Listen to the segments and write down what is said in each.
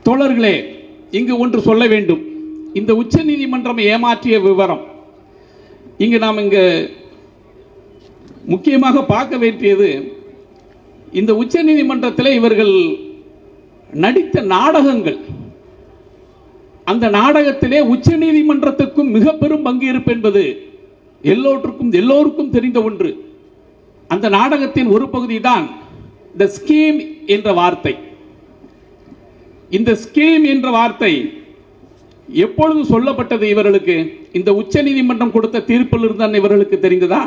தோழர்களே இங்கு ஒன்று சொல்ல வேண்டும் இந்த உச்ச நீதிமன்றம் ஏமாற்றிய விவரம் இங்கு நாம் இங்கு முக்கியமாக பார்க்க வேண்டியது இந்த உச்ச நீதிமன்றத்தில் இவர்கள் நடித்த நாடகங்கள் அந்த நாடகத்திலே உச்ச நீதிமன்றத்துக்கும் மிக பெரும் பங்கு இருப்பு என்பது எல்லோருக்கும் எல்லோருக்கும் தெரிந்த ஒன்று அந்த நாடகத்தின் ஒரு பகுதி தான் த ஸ்கீம் என்ற வார்த்தை இந்த ஸ்கீம் என்ற வார்த்தை எப்பொழுது சொல்லப்பட்டது இவர்களுக்கு இந்த உச்ச நீதிமன்றம் கொடுத்த தீர்ப்பில் இருந்தான் இவர்களுக்கு தெரிந்ததா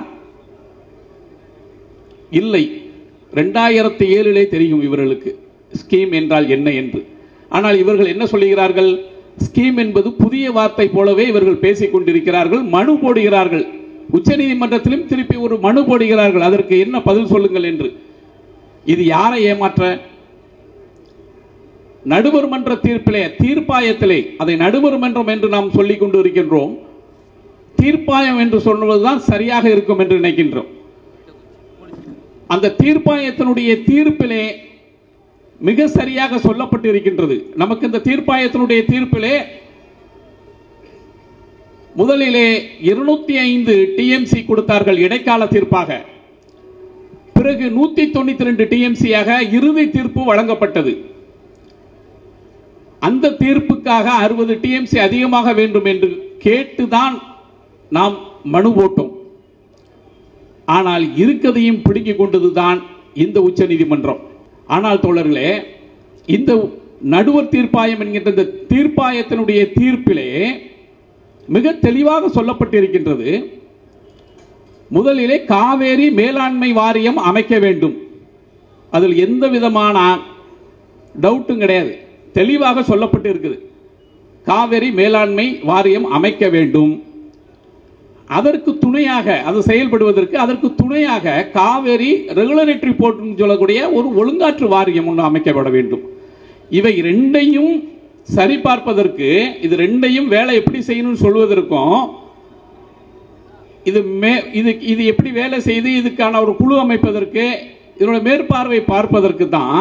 இல்லை ரெண்டாயிரத்தி ஏழிலே தெரியும் இவர்களுக்கு ஸ்கீம் என்றால் என்ன என்று ஆனால் இவர்கள் என்ன சொல்லுகிறார்கள் ஸ்கீம் என்பது புதிய வார்த்தை போலவே இவர்கள் பேசிக் கொண்டிருக்கிறார்கள் மனு போடுகிறார்கள் உச்சநீதிமன்றத்திலும் திருப்பி ஒரு மனு போடுகிறார்கள் அதற்கு என்ன பதில் சொல்லுங்கள் என்று இது யாரை ஏமாற்ற நடுவர் மன்ற தீர்ப்பிலே தீர்ப்பாயத்திலே அதை நடுவர் மன்றம் என்று நாம் சொல்லிக் கொண்டு இருக்கின்றோம் தீர்ப்பாயம் என்று சொல்வதுதான் சரியாக இருக்கும் என்று நினைக்கின்றோம் அந்த தீர்ப்பாயத்தினுடைய தீர்ப்பிலே மிக சரியாக சொல்லப்பட்டு இருக்கின்றது நமக்கு இந்த தீர்ப்பாயத்தினுடைய தீர்ப்பிலே முதலிலே இருநூத்தி ஐந்து டிஎம்சி கொடுத்தார்கள் இடைக்கால தீர்ப்பாக பிறகு நூத்தி தொண்ணூத்தி ரெண்டு டிஎம்சியாக இறுதி தீர்ப்பு வழங்கப்பட்டது அந்த தீர்ப்புக்காக அறுபது டிஎம்சி அதிகமாக வேண்டும் என்று கேட்டுதான் நாம் மனு போட்டோம் ஆனால் இருக்கதையும் பிடுங்கிக் கொண்டதுதான் இந்த உச்ச நீதிமன்றம் ஆனால் தோழர்களே இந்த நடுவர் தீர்ப்பாயம் என்கின்ற இந்த தீர்ப்பாயத்தினுடைய தீர்ப்பிலே மிக தெளிவாக சொல்லப்பட்டிருக்கின்றது முதலிலே காவேரி மேலாண்மை வாரியம் அமைக்க வேண்டும் அதில் எந்த விதமான டவுட்டும் கிடையாது தெளிவாக சொல்லப்பட்டு இருக்குது காவேரி மேலாண்மை வாரியம் அமைக்க வேண்டும் அதற்கு துணையாக அது செயல்படுவதற்கு அதற்கு துணையாக காவேரி ரெகுலரேட்டரி போர்ட்னு சொல்லக்கூடிய ஒரு ஒழுங்காற்று வாரியம் ஒன்று அமைக்கப்பட வேண்டும் இவை ரெண்டையும் சரிபார்ப்பதற்கு இது ரெண்டையும் வேலை எப்படி செய்யணும்னு சொல்வதற்கும் இது மே இது இது எப்படி வேலை செய்து இதுக்கான ஒரு குழு அமைப்பதற்கு இதனோட மேற்பார்வை பார்ப்பதற்கு தான்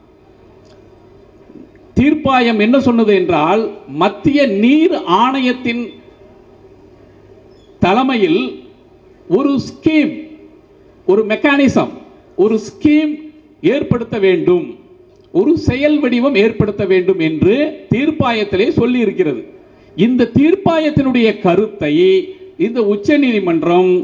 தீர்ப்பாயம் என்ன சொன்னது என்றால் மத்திய நீர் ஆணையத்தின் தலைமையில் ஒரு ஸ்கீம் ஒரு மெக்கானிசம் ஒரு ஸ்கீம் ஏற்படுத்த வேண்டும் ஒரு செயல் வடிவம் ஏற்படுத்த வேண்டும் என்று தீர்ப்பாயத்திலே சொல்லி இருக்கிறது இந்த தீர்ப்பாயத்தினுடைய கருத்தை இந்த உச்ச நீதிமன்றம்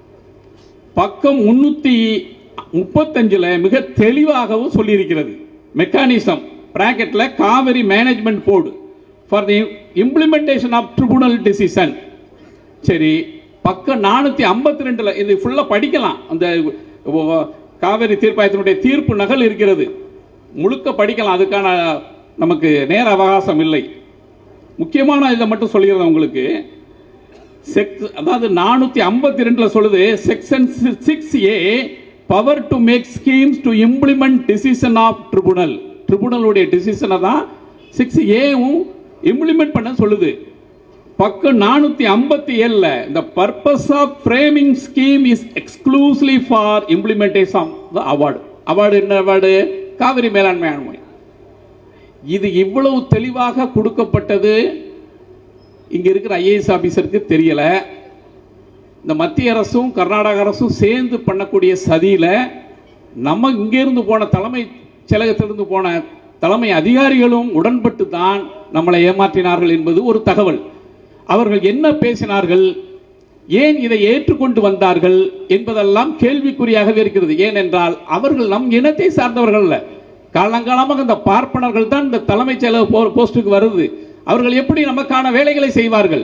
பக்கம் முன்னூத்தி முப்பத்தஞ்சுல மிக தெளிவாகவும் சொல்லியிருக்கிறது மெக்கானிசம் பிராக்கெட்ல Kaveri management board for the implementation of tribunal decision சரி பக்கம் நானூத்தி ஐம்பத்தி ரெண்டுல இது ஃபுல்லா படிக்கலாம் அந்த ஓ, காவிரி தீர்ப்பாயத்தினுடைய தீர்ப்பு நகல் இருக்கிறது முழுக்க படிக்கலாம் அதுக்கான நமக்கு நேர அவகாசம் இல்லை முக்கியமான இதை மட்டும் சொல்லிடுறேன் உங்களுக்கு செக் அதாவது நானூத்தி ஐம்பத்தி ரெண்டுல சொல்லுது section six A power to make schemes to implement decision of tribunal ட்ரிபுனலுடைய டிசிஷனை தான் சிக்ஸ் ஏவும் இம்ப்ளிமெண்ட் பண்ண சொல்லுது பக்கம் நானூத்தி ஐம்பத்தி ஏழுல இந்த purpose of framing scheme is exclusively for implementation of the award award என்ன அவார்டு காவிரி மேலாண்மை ஆணையம் இது இவ்வளவு தெளிவாக கொடுக்கப்பட்டது இங்க இருக்கிற ஐஏஎஸ் ஆபீசருக்கு தெரியல இந்த மத்திய அரசும் கர்நாடக அரசும் சேர்ந்து பண்ணக்கூடிய சதியில நம்ம இங்கிருந்து போன தலைமை செயலகத்திலிருந்து போன தலைமை அதிகாரிகளும் உடன்பட்டு தான் நம்மளை ஏமாற்றினார்கள் என்பது ஒரு தகவல் அவர்கள் என்ன பேசினார்கள் ஏன் இதை ஏற்றுக்கொண்டு வந்தார்கள் என்பதெல்லாம் கேள்விக்குறியாகவே இருக்கிறது ஏனென்றால் அவர்கள் நம் இனத்தை சார்ந்தவர்கள் அல்ல காலங்காலமாக இந்த பார்ப்பனர்கள் தான் இந்த தலைமைச் செயலக போ- போஸ்டுக்கு வருது அவர்கள் எப்படி நமக்கான வேலைகளை செய்வார்கள்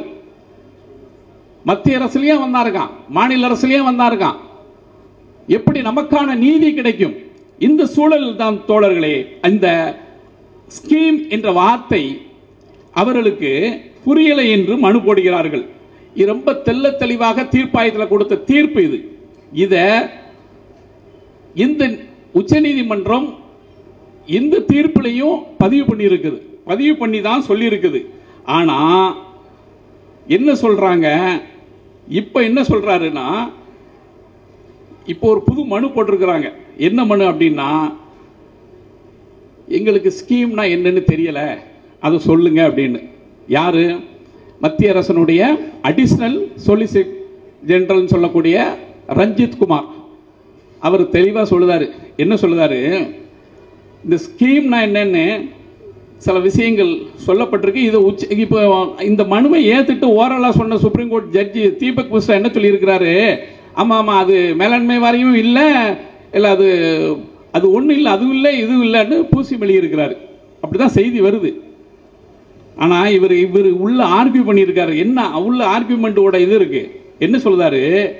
மத்திய அரசுலயும் வந்தாருக்கான் மாநில அரசுலயும் வந்தாருக்கான் எப்படி நமக்கான நீதி கிடைக்கும் இந்த சூழலில் தான் தோழர்களே அந்த ஸ்கீம் என்ற வார்த்தை அவர்களுக்கு புரியலை என்று மனு போடுகிறார்கள் இது ரொம்ப தெள்ள தெளிவாக தீர்ப்பாயத்தில் கொடுத்த தீர்ப்பு இது இத இந்த உச்சநீதிமன்றம் இந்த தீர்ப்பிலையும் பதிவு பண்ணி இருக்குது பதிவு பண்ணி தான் சொல்லி இருக்குது ஆனா என்ன சொல்றாங்க இப்ப என்ன சொல்றாருன்னா இப்போ ஒரு புது மனு போட்டிருக்கிறாங்க என்ன மனு அப்படின்னா எங்களுக்கு ஸ்கீம்னா என்னன்னு தெரியல அதை சொல்லுங்க அப்படின்னு யாரு மத்திய அரசனுடைய அடிஷனல் சொலிசிட் ஜெனரல் சொல்லக்கூடிய ரஞ்சித் குமார் அவர் தெளிவாக சொல்லுதாரு என்ன சொல்லுதாரு இந்த ஸ்கீம்னா என்னன்னு சில விஷயங்கள் சொல்லப்பட்டிருக்கு இது உச்ச இப்போ இந்த மனுவை ஏத்துட்டு ஓரலாக சொன்ன supreme court judge Deepak Misra என்ன சொல்லியிருக்கிறாரு ஆமாம் ஆமாம் அது மேலாண்மை வாரியம் இல்லை இல்லை அது அது ஒன்றும் இல்லை அதுவும் இல்லை இதுவும் இல்லைன்னு பூசி மெளியிருக்கிறாரு அப்படிதான் செய்தி வருது ஆனா இவர் இவர் உள்ள ஆர்கியூ பண்ணியிருக்காரு என்ன உள்ள ஆர்கியூமெண்ட்டோட இது இருக்கு என்ன சொல்றாரு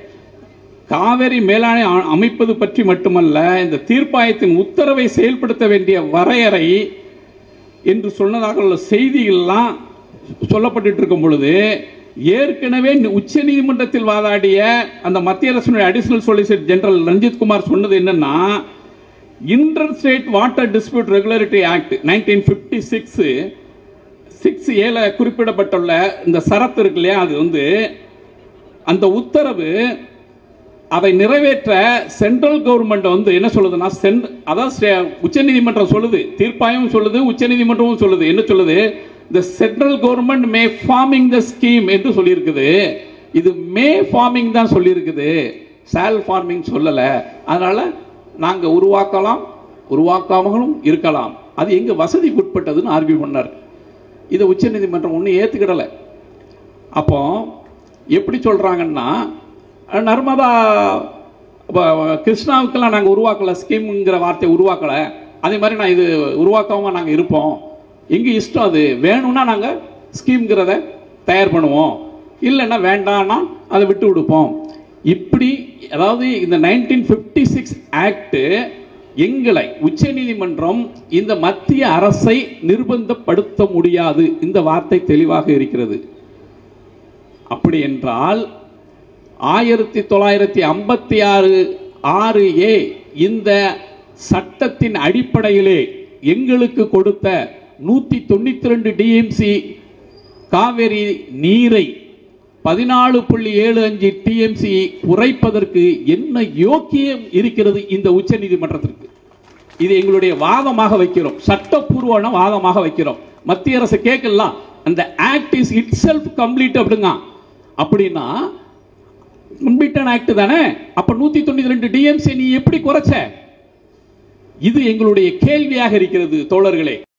காவேரி மேலாணை அ- அமைப்பது பற்றி மட்டுமல்ல இந்த தீர்ப்பாயத்தின் உத்தரவை செயல்படுத்த வேண்டிய வரையறை என்று சொன்னதாக உள்ள செய்திகள்லாம் சொல்லப்பட்டு இருக்கும் பொழுது ஏற்கனவே உச்ச நீதிமன்றத்தில் வாதாடிய அந்த மத்திய அரசினுடைய additional solicitor general Ranjit Kumar சொன்னது என்னன்னா inter state water dispute regulatory act nineteen fifty six six ஏல குறிப்பிடப்பட்டுள்ள இந்த சரத்து இருக்கு இல்லையா அது வந்து அந்த உத்தரவு அதை நிறைவேற்ற சென்ட்ரல் கவர்மெண்ட் வந்து என்ன சொல்லுதுன்னா சென்ட் அதாவது உச்சநீதிமன்றம் சொல்லுது தீர்ப்பாயம் சொல்லுது உச்சநீதிமன்றமும் சொல்லுது என்ன சொல்லுது the central government may framing the scheme என்று சொல்லியிருக்குது இது மே ஃபார்மிங் தான் சொல்லியிருக்குது சால் ஃபார்மிங் சொல்லல அதனால நாங்க உருவாக்கலாம் உருவாக்காமலும் இருக்கலாம் அது எங்க வசதிக்கு உட்பட்டதுன்னு ஆர்கியூ பண்ணார் இதை உச்சநீதிமன்றம் ஒன்றும் ஏத்துக்கிடலை அப்போ எப்படி சொல்றாங்கன்னா அஹ், நர்மதா வ- வ- கிருஷ்ணாவுக்கெல்லாம் நாங்கள் உருவாக்கல ஸ்கீம்ங்கிற வார்த்தையை உருவாக்கல அதே மாதிரி நான் இது உருவாக்காம நாங்கள் இருப்போம் எங்க இஷ்டம் அது வேணும்னா நாங்கள் ஸ்கீம்ங்கிறத தயார் பண்ணுவோம் இல்லைன்னா வேண்டாம்னா அதை விட்டு கொடுப்போம் இப்படி அதாவது இந்த நைன்டீன் ஃபிஃப்டி சிக்ஸ் ஆக்ட் எங்களை உச்சநீதிமன்றம் இந்த மத்திய அரசை நிர்பந்தப்படுத்த முடியாது இந்த வார்த்தை தெளிவாக இருக்கிறது அப்படி என்றால் ஆயிரத்தி தொள்ளாயிரத்தி ஐம்பத்தி ஆறு ஆறு ஏ இந்த சட்டத்தின் அடிப்படையிலே எங்களுக்கு கொடுத்த நூத்தி தொண்ணூத்தி ரெண்டு டிஎம்சி காவிரி நீரை பதினாலு புள்ளி ஏழு அஞ்சு டிஎம்சி குறைப்பதற்கு என்ன யோக்கியம் இருக்கிறது இந்த உச்ச நீதிமன்றத்திற்கு இது எங்களுடைய வாதமாக வைக்கிறோம் சட்டப்பூர்வமான வாதமாக வைக்கிறோம் மத்திய அரசு கேட்கலாம் அந்த act is itself complete அப்படிங்க அப்படின்னா கம்ப்ளீட்டான ஆக்ட் தானே அப்ப நூத்தி தொண்ணூத்தி ரெண்டு டிஎம்சி நீ எப்படி குறைச்ச இது எங்களுடைய கேள்வியாக இருக்கிறது தோழர்களே